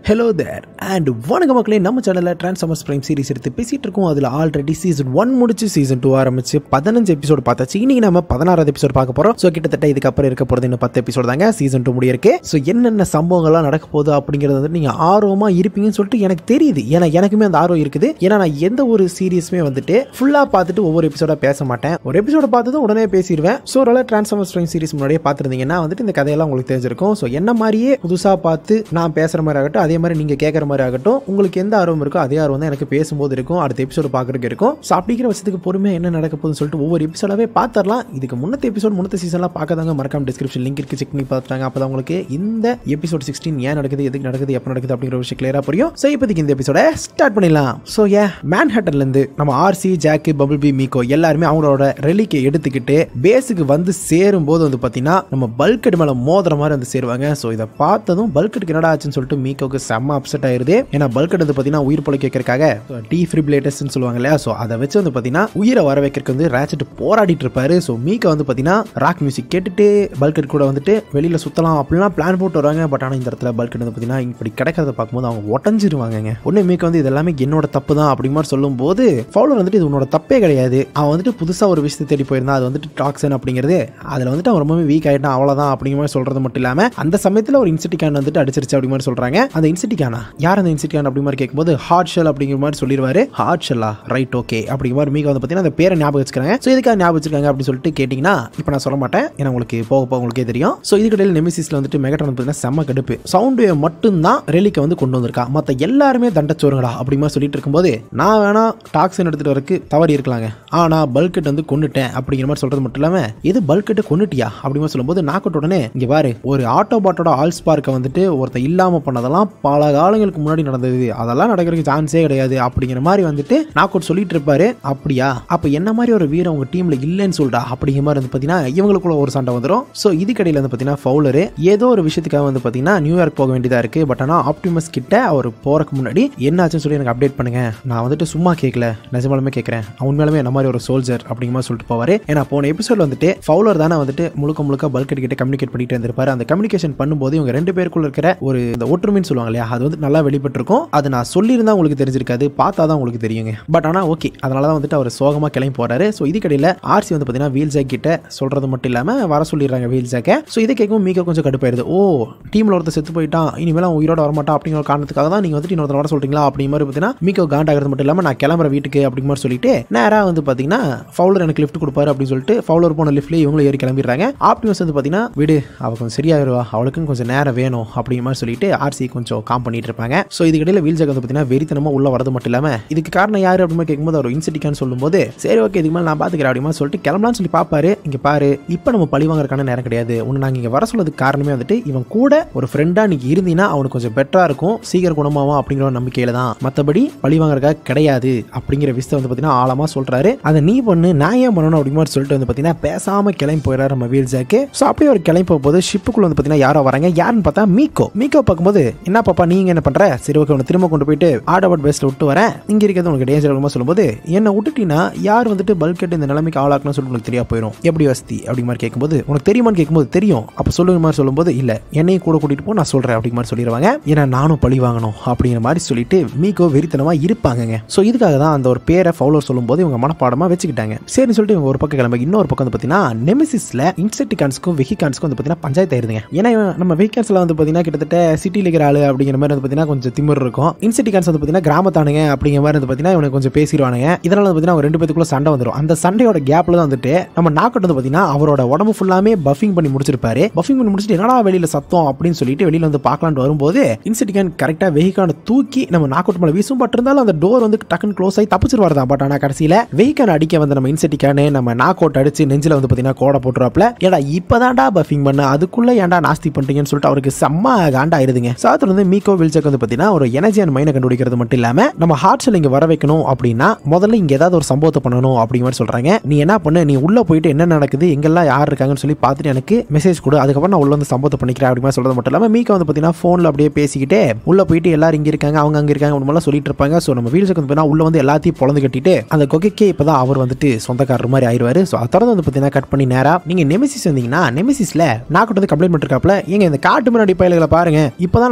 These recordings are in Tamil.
ஹலோ தேர் அண்ட் வணக்கம் மக்களே நம்ம சேனலில் டிரான்ஸ்ஃபார்மர்ஸ் பிரைம் சீரிஸ் எடுத்து பேசிட்டு இருக்கோம் அதில் ஆல்ரெடி சீசன் ஒன் முடிச்சு சீசன் டூ ஆரம்பிச்சு பதினஞ்சு எபிசோடு பார்த்தாச்சு இன்னைக்கு நம்ம பதினாறாவது எபிசோட் பார்க்க போகிறோம் ஸோ கிட்டத்தட்ட இதுக்கப்புறம் இருக்க போகிறது இன்னும் பத்து எபிசோட் தாங்க சீசன் டூ முடியிருக்கு ஸோ என்னென்ன சம்பவங்கள்லாம் நடக்க போகுது அப்படிங்கிறது வந்து நீங்கள் ஆர்வமாக இருப்பீங்கன்னு சொல்லிட்டு எனக்கு தெரியுது ஏன்னா எனக்குமே அந்த ஆர்வம் இருக்குது ஏன்னா நான் எந்த ஒரு சீரியஸுமே வந்துட்டு ஃபுல்லாக பார்த்துட்டு ஒவ்வொரு எபிசோடாக பேச மாட்டேன் ஒரு எபிசோட பார்த்ததும் உடனே பேசிடுவேன் ஸோ அதனால் டிரான்ஸ்ஃபார்மர்ஸ் பிரைம் சீரிஸ் முன்னாடியே பார்த்துருந்தீங்கன்னா வந்துட்டு இந்த கதையெல்லாம் உங்களுக்கு தெரிஞ்சிருக்கும் ஸோ என்ன மாதிரியே புதுசாக பார்த்து நான் பேசுகிற மாதிரி ஆகட்டும் அதே மாதிரி நீங்கள் கேட்குற மாதிரி ஆகட்டும் உங்களுக்கு எந்த ஆர்வம் இருக்கோ அதே ஆர்வம் தான் எனக்கு பேசும்போது இருக்கும் அடுத்த எபிசோடு பார்க்குறதுக்கு இருக்கும் ஸோ அப்படிங்கிற வருஷத்துக்கு பொறுமையாக என்ன நடக்க போகுதுன்னு சொல்லிட்டு ஒவ்வொரு எபிசோடாவே பார்த்துடலாம் இதுக்கு முன்னத்த எபிசோட் முன்னத்த சீசன்லாம் பார்க்காதவங்க மறக்காம டிஸ்கிரிப்ஷன் லிங்க் இருக்கு செக் பண்ணி பார்த்துட்டாங்க அப்போ தான் உங்களுக்கு இந்த எபிசோட் சிக்ஸ்டீன் ஏன் நடக்குது எதுக்கு நடக்குது எப்போ நடக்குது அப்படிங்கிற விஷயம் கிளியராக புரியும் ஸோ இப்போதைக்கு இந்த எபிசோட ஸ்டார்ட் பண்ணிடலாம் ஸோ ஏ மேன்ஹட்டன்லேருந்து நம்ம Arcee Jack Bumblebee Miko எல்லாருமே அவங்களோட ரெலிக்கை எடுத்துக்கிட்டு பேஸுக்கு வந்து சேரும்போது வந்து பார்த்தீங்கன்னா நம்ம பல்கெட் மேலே மோதுற மாதிரி வந்து சேருவாங்க ஸோ இதை பார்த்ததும் பல்கெட்டுக்கு என்னடா ஆச்சுன்னு சொல்லிட்டு மீகோக்கு செம்ம அப்செட் ஆயிருது ஏன்னா பல்கெட் வந்து பார்த்தீங்கன்னா உயிர் பொழை கேட்கறக்காக டீஃப்ரிபிலேட்டர்ஸ்னு சொல்லுவாங்க இல்லையா ஸோ அதை வச்சு வந்து பார்த்தீங்கன்னா உயிரை வர வைக்கிறதுக்கு வந்து ரேச்சட் போராடிட்டு இருப்பாரு ஸோ மீக்கா வந்து பார்த்தீங்கன்னா ராக் மியூசிக் கேட்டுட்டு பல்கெட் கூட வந்துட்டு வெளியில் சுற்றலாம் அப்படிலாம் பிளான் போட்டு வருவாங்க பட் ஆனால் இந்த இடத்துல பல்கெட் வந்து பார்த்தீங்கன்னா இப்படி கிடைக்கிறத பார்க்கும்போது அவங்க உடஞ்சிருவாங்க ஒன்று மீக்க வந்து இது எல்லாமே என்னோட தப்பு தான் அப்படி மாதிரி சொல்லும்போது ஃபவுலர் வந்துட்டு இது உன்னோட தப்பே கிடையாது அவன் வந்துட்டு புதுசாக ஒரு விஷயத்தை தேடி போயிருந்தான் அது வந்துட்டு டாக்ஸன் அப்படிங்கிறது அதில் வந்துட்டு அவன் ரொம்பவே வீக் ஆகிட்டான் அவ்வளோதான் அப்படிங்கிற மாதிரி சொல்கிறது மட்டும் இல்லாமல் அந்த சமயத்தில் ஒரு இன்சிட்டிகான் வந்துட்டு அடிச்சிருச்சு அப்படி மாதிரி சொல்கிறாங்க அந்த இன்சிட்டிகானா யார் அந்த இன்சிட்டிகான் அப்படி மாதிரி கேட்கும்போது ஹார்ட் ஷெல் அப்படிங்கிற மாதிரி சொல்லிடுவாரு ஹார்ட் ஷெல்லா ரைட் ஓகே அப்படிங்கிற மாதிரி மீக வந்து பார்த்தீங்கன்னா அந்த பேரை ஞாபகம் வச்சுக்கிறாங்க ஸோ இதுக்காக ஞாபகம் வச்சிருக்காங்க அப்படின்னு சொல்லிட்டு கேட்டிங்கன்னா இப்போ நான் சொல்ல மாட்டேன் ஏன்னா உங்களுக்கு போக போக உங்களுக்கே தெரியும் ஸோ இதுக்கிடையில் நெமிசிஸில் வந்துட்டு மெகட்ரான் பார்த்தீங்கன்னா செம்ம கடுப்பு சவுண்ட் வேவ் மட்டும்தான் ரெலிக்கை வந்து கொண்டு வந்திருக்கா மற்ற எல்லாருமே தண்டச்சோருங்கடா அப்படி மாதிரி சொல்லிட்டு இருக்கும்போது நான் வேணா டாக்ஸின் எடுத்துட்டு வரக்கு தவறி இருக்கலாங்க ஆனால் பல்கெட் வந்து கொண்டுட்டேன் அப்படிங்கிற மாதிரி சொல்றது மட்டும் இல்லாமல் இது பல்கெட்டை கொண்டுட்டியா அப்படி மாதிரி சொல்லும்போது நாக்கோட் உடனே இங்கே பாரு ஒரு ஆட்டோபாட்டோட ஆல் ஸ்பார்க்கை வந்துட்டு ஒருத்தன் இல்லாமல் பண்ணதெல்லாம் பல காலங்களுக்கு முன்னாடி நடந்தது அதெல்லாம் நடக்கிறதுக்கு சான்ஸே கிடையாது அப்படிங்கிற மாதிரி வந்துட்டு நாக்கோட் சொல்லிட்டு இருப்பாரு அப்படியா அப்போ என்ன மாதிரி ஒரு வீரன் உங்க டீம்ல இல்லைன்னு சொல்றா அப்படிங்கிற மாதிரி வந்து பார்த்தீங்கன்னா இவங்களுக்குள்ள ஒரு சண்டை வந்துடும் ஸோ இதுக்கடையில் வந்து பார்த்தீங்கன்னா ஃபவுலரு ஏதோ ஒரு விஷயத்துக்காக வந்து பார்த்தீங்கன்னா நியூயார்க் போக வேண்டியதாக இருக்கு பட் ஆனால் ஆப்டிமஸ் கிட்ட அவர் போறதுக்கு முன்னாடி என்ன ஆச்சுன்னு சொல்லி எனக்கு அப்டேட் பண்ணுங்க நான் வந்துட்டு சும்மா கேட்கல நிஜமாலுமே கேட்குறேன் உண்மையாலுமே என்ன மாதிரி ஒரு சோல்ஜர் அப்படிங்கிற மாதிரி சொல்லிட்டு போவார் ஏன்னா போன எபிசோட் வந்துட்டு ஃபவுலர் தானே வந்துட்டு முழுக்க முழுக்க பல்கெட் கிட்ட கம்யூனிகேட் பண்ணிட்டு இருந்திருப்பாரு அந்த கம்யூனிகேஷன் பண்ணும்போது இவங்க ரெண்டு பேருக்குள்ள இருக்கிற ஒரு இந்த ஒற்றுமைன்னு சொல்லுவாங்க இல்லையா அது வந்து நல்லா வெளிப்பட்டிருக்கும் அது நான் சொல்லியிருந்தா உங்களுக்கு தெரிஞ்சிருக்காது பார்த்தா தான் உங்களுக்கு தெரியுங்க பட் ஆனால் ஓகே அதனால தான் வந்துட்டு அவர் சோகமாக கிளம்பி போறாரு ஸோ இதுக்கடையில் ஆர்சி வந்து பார்த்தீங்கன்னா வீல் ஜாக் கிட்ட சொல்றது மட்டும் இல்லாமல் வர சொல்லிடுறாங்க வீல் ஜாக்கை ஸோ இதை கேட்கும் மீக கொஞ்சம் கடுப்பாயிருது ஓ டீமில் ஒருத்தர் செத்து போயிட்டான் இனிமேல் அவன் உயிரோட வரமாட்டான் அப்படிங்கிற ஒரு காரணத்துக்காக தான் நீங்கள் வந்துட்டு இன்னொருத்தர் வர சொல்றீங்களா அப்படிங்கிற மாதிரி பார்த்தீங்கன்னா மீகோ காண்டாகிறது மட்டும் இல்லாமல் நான் கிளம்புற வீட்டுக்கு அப்படிங்கிற மாதிரி சொல்லிட்டு நேராக வந்து பார்த்தீங்கன்னா ஃபவுலர் எனக்கு லிஃப்ட் கொடுப்பாரு அப்படின்னு சொல்லிட்டு ஃபவுலர் போன லிஃப்ட்லேயே இவங்களும் ஏறி கிளம்பிடுறாங்க ஆப்டிமஸ் வந்து பார்த்தீங்கன்னா விடு அவ கொஞ்சம் சரியாயிருவா அவளுக்கும் கொஞ்சம் நேரம் வேணும் அப்படிங்கிற மாதிரி சொல்லிட்டு ஆர்சி கொஞ்சம் காம் பண்ணிட்டு இருப்பாங்க ஸோ இதுக்கிடையில் வீல் ஜாக் வந்து பார்த்தீங்கன்னா வெறித்தனமாக உள்ள வரது மட்டும் இல்லாமல் இதுக்கு காரணம் யார் அப்படின்னு கேட்கும்போது அவர் இன்சிட்டிக்கான்னு சொல்லும்போது சரி ஓகே இதுக்கு மேலே நான் பார்த்துக்கிறேன் அப்படிமா சொல்லிட்டு கிளம்பலாம்னு சொல்லி பார்ப்பாரு இங்கே பாரு இப்போ நம்ம பழி வாங்குறதுக்கான நேரம் கிடையாது உன்னை நாங்கள் இங்கே வர சொல்லதுக்கு காரணமே வந்துட்டு இவன் கூட ஒரு ஃப்ரெண்டாக நீங்க இருந்தீங்கன்னா அவனுக்கு கொஞ்சம் பெட்டராக இருக்கும் சீக்கிரம் குணமாவும் அப்படிங்கிற ஒரு நம்பிக்கையில தான் மற்றபடி பழி வாங்குறதுக்காக கிடையாது அப்படிங்கிற விஷயத்தை வந்து பார்த்தீங்கன்னா ஆழமாக சொல்றாரு அதை நீ பண்ணு நான் ஏன் பண்ணணும் அப்படிங்கிற மாதிரி சொல்லிட்டு வந்து பார்த்தீங்கன்னா பேசாமல் கிளம்பி போயிடாரு நம்ம வீல் ஜாக்கு ஸோ அப்படியே ஒரு கிளம்பி போகும்போது ஷிப்புக்குள்ள வந்து பார்த்தீங்கன்னா யாரோ வராங்க யாருன்னு பார்த்தா மீக்கோ மீக்கோ பார்க்கும்போது என்ன பாப்பா நீங்க என்ன பண்ற சரி ஓகே உன்னை திரும்ப கொண்டு போயிட்டு ஆடபட் பேஸ்ல விட்டு வரேன் இங்க இருக்கிறது உனக்கு டேஞ்சர் இருக்குமா சொல்லும்போது என்ன விட்டுட்டீங்கன்னா யார் வந்துட்டு பல்கெட் இந்த நிலைமைக்கு ஆளாக்கணும்னு சொல்லிட்டு உனக்கு தெரியா போயிடும் எப்படி வசதி அப்படி மாதிரி கேட்கும்போது உனக்கு தெரியுமான்னு கேட்கும்போது தெரியும் அப்போ சொல்லுங்க மாதிரி சொல்லும்போது இல்ல என்னையும் கூட கூட்டிட்டு போ நான் சொல்றேன் அப்படி மாதிரி சொல்லிடுவாங்க ஏன்னா நானும் பழி வாங்கணும் அப்படிங்கிற மாதிரி சொல்லிட்டு மீக்கோ வெறித்தனமா இருப்பாங்கங்க ஸோ இதுக்காக தான் அந்த ஒரு பேரை ஃபவுலர் சொல்லும்போது இவங்க மனப்பாடமா வச்சுக்கிட்டாங்க சரின்னு சொல்லிட்டு இவங்க ஒரு பக்கம் கிளம்ப இன்னொரு பக்கம் வந்து பார்த்தீங்கன்னா நெமிசிஸ்ல இன்செக்டிகான்ஸ்க்கும் வெஹிகான்ஸ்க்கும் வந்து பார்த்தீங்கன்னா பஞ்சாயத்து ஆயிருதுங்க ஏன்னா இவன் நம்ம வெஹிகான்ஸ்ல வந்து பார்த்தீங்கன்னா கிட்டத்தட்ட சிட்டியில் இருக்கிற ஆளு அப்படிங்கிற மாதிரி வந்து பார்த்தீங்கன்னா கொஞ்சம் திமிர் இருக்கும் இன்செக்டிகான்ஸ் வந்து பார்த்தீங்கன்னா கிராமத்தானுங்க அப்படிங்கிற மாதிரி வந்து பார்த்தீங்கன்னா இவனுக்கு கொஞ்சம் பேசிடுவானுங்க இதனால வந்து பார்த்தீங்கன்னா அவங்க ரெண்டு பேத்துக்குள்ள சண்டை வந்துடும் அந்த சண்டையோட கேப்ல தான் வந்துட்டு நம்ம நாக்கட் வந்து பார்த்தீங்கன்னா அவரோட உடம்பு ஃபுல்லாமே பஃபிங் பண்ணி முடிச்சிருப்பாரு பஃபிங் பண்ணி முடிச்சுட்டு என்னடா வெளியில சத்தம் அப்படின்னு சொல்லிட்டு வெளியில வந்து பார்க்கலான்னு வரும்போது இன்செக்டிகான் கரெக்டாக வெஹிகானை தூக்கி நம்ம நாக்கவுட் மேலே வீசும் பட் இருந்தாலும் அந்த டோர் வந்து டக்குன்னு க்ளோஸ் ஆகி தப்பிச்சிருவாரு தான் பட் ஆனால் கடைசியில் வெஹிகான் அடிக்க வந்த நம்ம இன்செக்டிகானு நம்ம நாக் அவுட் அடிச்சு நெஞ்சில் வந்து பார்த்தீங்கன்னா கோடை போட்டுருவாப்ல ஏடா இப்போதான்டா பஃபிங் பண்ண அதுக்குள்ள ஏன்டா நாஸ்தி பண்றீங்கன்னு சொல்லிட்டு அவருக்கு செம்ம காண்டா ஆயிருதுங்க சாத்துல வந்து மீகோ வில்சக் வந்து பார்த்தீங்கன்னா ஒரு எனர்ஜி அண்ட் மைனை கண்டுபிடிக்கிறது மட்டும் இல்லாம நம்ம ஹார்ட்ஸில் இங்கே வர வைக்கணும் அப்படின்னா முதல்ல இங்கே ஏதாவது ஒரு சம்பவத்தை பண்ணணும் அப்படிங்கிற மாதிரி சொல்றாங்க நீ என்ன பண்ணு நீ உள்ள போயிட்டு என்ன நடக்குது எங்கெல்லாம் யார் இருக்காங்கன்னு சொல்லி பார்த்துட்டு எனக்கு மெசேஜ் கொடு அதுக்கப்புறம் நான் உள்ள வந்து சம்பவத்தை பண்ணிக்கிறேன் அப்படி மாதிரி சொல்றது மட்டும் இல்லாமல் மீக்கா வந்து பார்த்தீங்கன்னா ஃபோனில் அப்படியே பேசிக்கிட்டே உள்ள போயிட்டு எல்லாரும் இங்கே இருக்காங்க அவங்க அங்கே இருக்காங்க உண்மையெல்லாம் சொல்லிட்டு இருப்பாங்க ஸோ நம்ம வீல்ஸுக்கு வந்து பார்த்தீங்கன்னா உள்ள வந்து எல்லாத்தையும் பொழந்து கட்டிட்டு அந்த கொகைக்கே இப்போ தான் அவர் வந்துட்டு சொந்தக்காரர் மாதிரி ஆயிடுவாரு ஸோ அதை தொடர்ந்து வந்து பார்த்தீங்கன்னா கட் பண்ணி நேரா நீங்கள் நெமிசிஸ் வந்தீங்கன்னா நெமிசிஸ்ல நாக்கட்டு வந்து கம்ப்ளைண்ட் பண்ணிருக்காப்ல ஏங்க இந்த காட்டு முன்னாடி பயல்களை பாருங்க இப்போதான் நான் பஃபிங் பண்ணி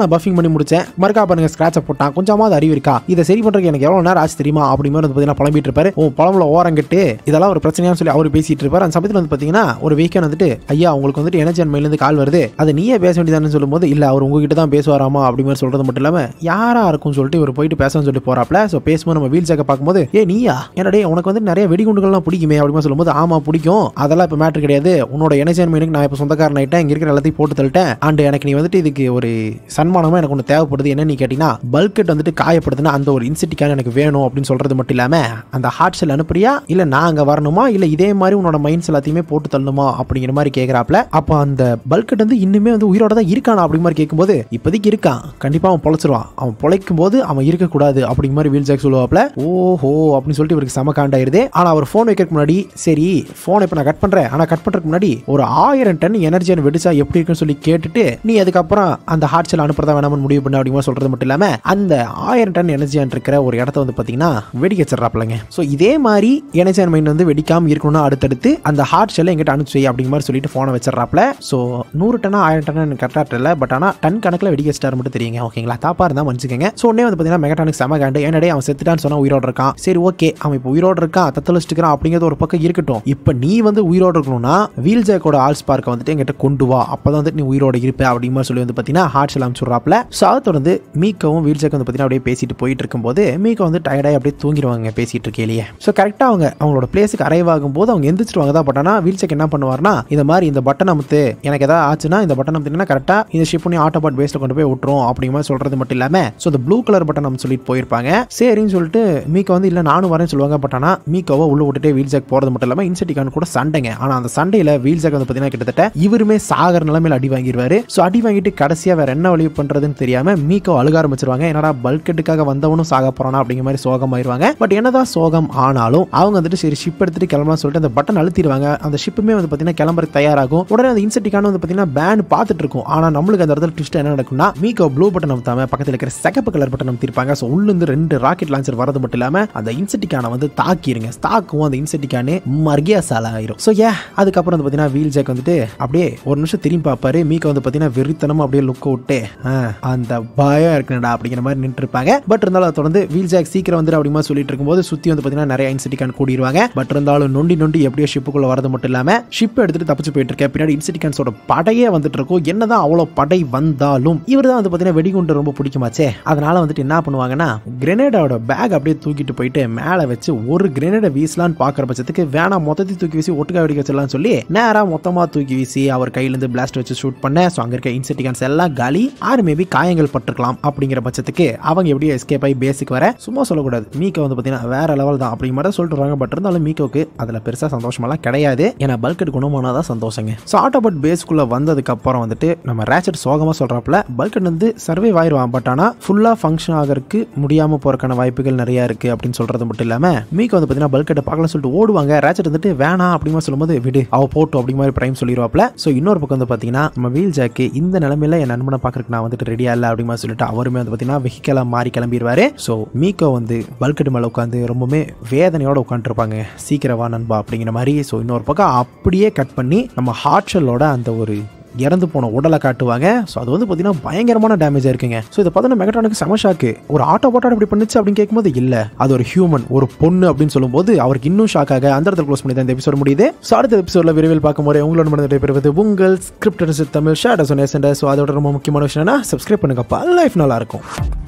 பண்ணி முடிச்சேன் மறுக்கா பாருங்க ஸ்கிராட்சை போட்டான் கொஞ்சமாவது அறிவு இருக்கா இதை சரி பண்றதுக்கு எனக்கு எவ்வளவு நேரம் ஆச்சு தெரியுமா அப்படி மாதிரி வந்து பார்த்தீங்கன்னா புலம்பிட்டு இருப்பாரு ஓ பழம்புல ஓரங்கிட்டு இதெல்லாம் ஒரு பிரச்சனையான்னு சொல்லி அவர் பேசிட்டு இருப்பாரு அந்த சமயத்தில் வந்து பார்த்தீங்கன்னா ஒரு வீக்கெண்ட் வந்துட்டு ஐயா உங்களுக்கு வந்துட்டு எனர்ஜி இருந்து கால் வருது அது நீயே பேச வேண்டியதானு சொல்லும்போது இல்ல அவர் உங்ககிட்ட தான் பேசுவாராமா அப்படி மாதிரி சொல்றது மட்டும் இல்லாம யாரா இருக்கும் சொல்லிட்டு இவர் போயிட்டு பேசணும்னு சொல்லிட்டு போறாப்ல ஸோ பேசும்போது நம்ம வீல் சேக்க பார்க்கும்போது ஏ நீயா என்னடே உனக்கு வந்து நிறைய வெடிகுண்டுகள்லாம் பிடிக்குமே அப்படி மாதிரி சொல்லும்போது ஆமா பிடிக்கும் அதெல்லாம் இப்போ மேட்ரு கிடையாது உன்னோட எனர்ஜி மைனுக்கு நான் இப்போ சொந்தக்காரன் ஆயிட்டேன் இங்க இருக்கிற எல்லாத்தையும் போட்டு தள்ளிட்டேன் அண்ட் எனக்கு நீ வந்துட்டு இதுக்கு ஒரு சன்மானமா எனக்கு ஒன்று தேவைப்படுது என்ன நீ கேட்டீங்கன்னா பல்கெட் வந்துட்டு காயப்படுதுன்னா அந்த ஒரு இன்சிட்டிக்கான எனக்கு வேணும் அப்படின்னு சொல்றது மட்டும் இல்லாம அந்த ஹார்ட் செல் அனுப்புறியா இல்ல நான் அங்க வரணுமா இல்ல இதே மாதிரி உன்னோட மைண்ட்ஸ் எல்லாத்தையுமே போட்டு தள்ளணுமா அப்படிங்கிற மாதிரி கேட்கறாப்ல அப்போ அந்த பல்கெட் வந்து இன்னுமே வந்து உயிரோட தான் இருக்கானா அப்படி மாதிரி கேட்கும்போது இப்போதைக்கு இருக்கான் கண்டிப்பா அவன் பொழைச்சிருவான் அவன் பொழைக்கும் போது அவன் இருக்கக்கூடாது அப்படிங்கிற மாதிரி வீல் ஜாக் சொல்லுவாப்ல ஓஹோ அப்படின்னு சொல்லிட்டு இவருக்கு செம காண்டாயிருது ஆனா அவர் ஃபோன் வைக்கிறதுக்கு முன்னாடி சரி ஃபோனை இப்போ நான் கட் பண்றேன் ஆனா கட் பண்றதுக்கு முன்னாடி ஒரு ஆயிரம் டன் எனர்ஜியை வெடிச்சா எப்படி இருக்குன்னு சொல்லி கேட்டுட்டு நீ அதுக்கப்புறம் அந்த ஹார்ட் செல் அனுப்புறதா வேணாம்னு முடிவு பண்ண அப்படிங்கிற சொல்றது மட்டும் இல்லாம அந்த ஆயிரம் டன் எனர்ஜியான் இருக்கிற ஒரு இடத்த வந்து பாத்தீங்கன்னா வெடிக்க வச்சிடறாப்லங்க ஸோ இதே மாதிரி எனர்ஜியான் மைண்ட் வந்து வெடிக்காம இருக்கணும்னா அடுத்தடுத்து அந்த ஹார்ட் செல்லை எங்கிட்ட அனுப்பிச்சு வை அப்படிங்கிற மாதிரி சொல்லிட்டு ஃபோனை வச்சிடறாப்ல ஸோ நூறு டன்னா ஆயிரம் டன் எனக்கு கரெக்டாக தெரியல பட் ஆனால் டன் கணக்கில் வெடிக்க வச்சிட்டாரு மட்டும் தெரியுங்க ஓகேங்களா தாப்பா இருந்தால் மன்னிச்சுக்கங்க ஸோ உடனே வந்து பார்த்தீங்கன்னா மெகட்டானிக் செம காண்டு என்னடே அவன் செத்துட்டான்னு சொன்னா உயிரோட இருக்கான் சரி ஓகே அவன் இப்போ உயிரோட இருக்கான் தத்தளிச்சுக்கிறான் அப்படிங்கிறது ஒரு பக்கம் இருக்கட்டும் இப்போ நீ வந்து உயிரோட இருக்கணும்னா வீல் ஜேக்கோட ஆல் ஸ்பார்க்கை வந்துட்டு எங்கிட்ட கொண்டு வா அப்பதான் வந்துட்டு நீ உயிரோட இருப்ப அப்படிங்கிற மாதிரி சொல்லி வந்து பார்த்தீங்கன்னா ஹார்ட் செல் அனுப்பிச்சுட்றாப்ல ஸோ அதை தொடர்ந்து மீக்கவும் வீல் ஜேக் வந்து பார்த்தீங்கன்னா அப்படியே பேசிட்டு போயிட்டு இருக்கும்போது மீக்கோ வந்து டயர்டாகி அப்படியே தூங்கிடுவாங்க பேசிட்டு இருக்கையிலேயே ஸோ கரெக்டாக அவங்க அவங்களோட பிளேஸுக்கு அரைவ் ஆகும்போது அவங்க எந்திரிச்சிருவாங்க தான் பட் ஆனால் வீல் செக் என்ன பண்ணுவார்னா இந்த மாதிரி இந்த பட்டன் அமுத்து எனக்கு ஏதாவது ஆச்சுன்னா இந்த பட்டன் அமுத்தினா கரெக்டாக இந்த ஷிப் பண்ணி ஆட்டோ பாட் பேஸில் கொண்டு போய் விட்டுரும் அப்படிங்கிற மாதிரி சொல்றது மட்டும் இல்லாமல் ஸோ இந்த ப்ளூ கலர் பட்டன் நம்ம சொல்லிட்டு போயிருப்பாங்க சரின்னு சொல்லிட்டு மீக்கோ வந்து இல்லை நானும் வரேன்னு சொல்லுவாங்க பட் ஆனால் மீக்கோவை உள்ள விட்டுட்டு வீல் ஜாக் போறது மட்டும் இல்லாமல் இன்செட்டிகான் கூட சண்டைங்க ஆனால் அந்த சண்டையில் வீல் ஜாக் வந்து பார்த்தீங்கன்னா கிட்டத்தட்ட இவருமே சாகர நிலைமையில அடி வாங்கிடுவாரு ஸோ அடி வாங்கிட்டு கடைசியாக வேற என்ன வழி பண்றதுன்னு தெரியாம மீக்கோ அழுக ஆரம்பிச்சிருவாங்க என்னடா பல்கெட்டுக்காக வந்தவனும் சாக போறானா அப்படிங்கிற மாதிரி சோகமாயிருவாங்க பட் என்னதான் சோகம் ஆனாலும் அவங்க வந்துட்டு சரி ஷிப் எடுத்துட்டு கிளம்பலாம் சொல்லிட்டு அந்த பட்டன் அழுத்திடுவாங்க அந்த ஷிப்புமே வந்து பார்த்தீங்கன்னா கிளம்புறதுக்கு தயாராகும் உடனே அந்த இன்செட்டிக்கான வந்து பார்த்தீங்கன்னா பேன் பார்த்துட்டு இருக்கும் ஆனால் நம்மளுக்கு அந்த இடத்துல ட்விஸ்ட் என்ன நடக்கும்னா மீக்கோ ப்ளூ பட்டன் அமுத்தாம பக்கத்தில் இருக்கிற சிகப்பு கலர் பட்டன் அமுத்திருப்பாங்க ஸோ உள்ளிருந்து ரெண்டு ராக்கெட் லான்ச்சர் வரது மட்டும் இல்லாம அந்த இன்செட்டிக்கான வந்து தாக்கிருங்க தாக்கும் அந்த இன்செட்டிக்கானு மர்கியா சால ஆயிரும் ஸோ ஏ அதுக்கப்புறம் வந்து பார்த்தீங்கன்னா வீல் ஜாக் வந்துட்டு அப்படியே ஒரு நிமிஷம் திரும்பி பார்ப்பாரு மீக்கோ வந்து பார்த்தீங்கன்னா வெறித்தனமா அப்படியே லுக்க விட்டு "ஆ, அந்த பயம் இருக்குடா அப்படிங்கிற மாதிரி நின்று இருப்பாங்க பட் இருந்தாலும் அதை தொடர்ந்து வீல் ஜாக் சீக்கிரம் வந்துட்டு அப்படிமா சொல்லிட்டு இருக்கும்போது சுத்தி வந்து பார்த்தீங்கன்னா நிறைய இன்சிட்டிகான் கூடிடுவாங்க பட் இருந்தாலும் நொண்டி நொண்டி எப்படியோ ஷிப்புக்குள்ள வரது மட்டும் இல்லாம ஷிப் எடுத்துட்டு தப்பிச்சு போயிட்டு இருக்க பின்னாடி இன்சிட்டிகான்ஸோட படையே வந்துட்டு இருக்கும் என்னதான் அவ்வளோ படை வந்தாலும் இவர் தான் வந்து பார்த்தீங்கன்னா வெடிகுண்டு ரொம்ப பிடிக்குமாச்சே அதனால வந்துட்டு என்ன பண்ணுவாங்கன்னா கிரெனேடோட பேக் அப்படியே தூக்கிட்டு போயிட்டு மேலே வச்சு ஒரு கிரெனேடை வீசலான்னு பார்க்குற பட்சத்துக்கு வேணாம் மொத்தத்தையும் தூக்கி வீசி ஒட்டுக்கா வெடிக்க வச்சிடலாம்னு சொல்லி நேராக மொத்தமாக தூக்கி வீசி அவர் கையிலேருந்து பிளாஸ்ட் வச்சு ஷூட் பண்ண ஸோ அங்கே இருக்க இன்செட்டிகான்ஸ் எல்லாம் காலி ஆறு மேபி காயங்கள் பட்டிருக்கலாம் அப்படிங்கிற பட்சத்துக்கு அவங்க எப்படியோ எஸ்கேப் ஆகி பேசிக் வர சும்மா சொல்லக்கூடாது மீக்கோ வந்து பார்த்தீங்கன்னா வேற லெவல் தான் அப்படிங்கிற மாதிரி சொல்லிட்டு வராங்க பட் இருந்தாலும் மீக்கோக்கு அதில் பெருசாக சந்தோஷமெல்லாம் கிடையாது ஏன்னா பல்கெட் குணமானால் தான் சந்தோஷங்க ஸோ ஆட்டோபட் பேஸ்க்குள்ளே வந்ததுக்கு அப்புறம் வந்துட்டு நம்ம ரேச்சட் சோகமாக சொல்கிறாப்புல பல்கெட் வந்து சர்வே ஆயிடுவான் பட் ஆனால் ஃபுல்லாக ஃபங்க்ஷன் ஆகிறதுக்கு முடியாமல் போகிறக்கான வாய்ப்புகள் நிறையா இருக்குது அப்படின்னு சொல்கிறது மட்டும் இல்லாமல் மீக்கோ வந்து பார்த்தீங்கன்னா பல்கெட்டை பார்க்கலாம் சொல்லிட்டு ஓடுவாங்க ரேச்சட் வந்துட்டு வேணாம் அப்படிங்கிற சொல்லும்போது விடு அவ போட்டும் அப்படிங்கிற மாதிரி பிரைம் சொல்லிடுவாப்ல ஸோ இன்னொரு பக்கம் வந்து பார்த்தீங்கன்னா நம்ம வீல் ஜாக்கு இந்த நிலமையில என் நண்பனை பார்க்கறதுக்கு நான் வந்துட்டு ரெடியா இல்லை அப்படிங்கிற மாதிரி சொல்லிட்டு அவருமே வந்து பார்த்தீங்கன்னா வெஹிக்கலாக மாறி கிளம்பிடுவாரு ஸோ மீக்கோ வந்து பல்கெட் மேலே உட்காந்து ரொம்பவுமே வேதனையோட உட்காந்துருப்பாங்க சீக்கிரம் வா நண்பா அப்படிங்கிற மாதிரி ஸோ இன்னொரு பக்கம் அப்படியே கட் பண்ணி நம்ம ஹார்ட் ஷெல்லோட அந்த ஒரு இறந்து போன உடலை காட்டுவாங்க ஸோ அது வந்து பார்த்தீங்கன்னா பயங்கரமான டேமேஜாக இருக்குங்க ஸோ இதை பார்த்தீங்கன்னா மெகட்ரானுக்கு செம ஷாக்கு ஒரு ஆட்டோ பாட்டோ இப்படி பண்ணுச்சு அப்படின்னு கேட்கும்போது இல்லை அது ஒரு ஹியூமன் ஒரு பொண்ணு அப்படின்னு சொல்லும்போது அவருக்கு இன்னும் ஷாக் ஆக அந்த இடத்துல க்ளோஸ் பண்ணி தான் இந்த எபிசோட் முடியுது ஸோ அடுத்த எபிசோடில் விரைவில் பார்க்கும் போது உங்களோட மனதை பெறுவது உங்கள் ஸ்கிரிப்ட் தமிழ் ஷேட் ஸோ அதோட ரொம்ப முக்கியமான விஷயம் என்ன சப்ஸ்கிரைப் பண்ணுங்கப்பா லைஃப் நல்லா இருக்கும்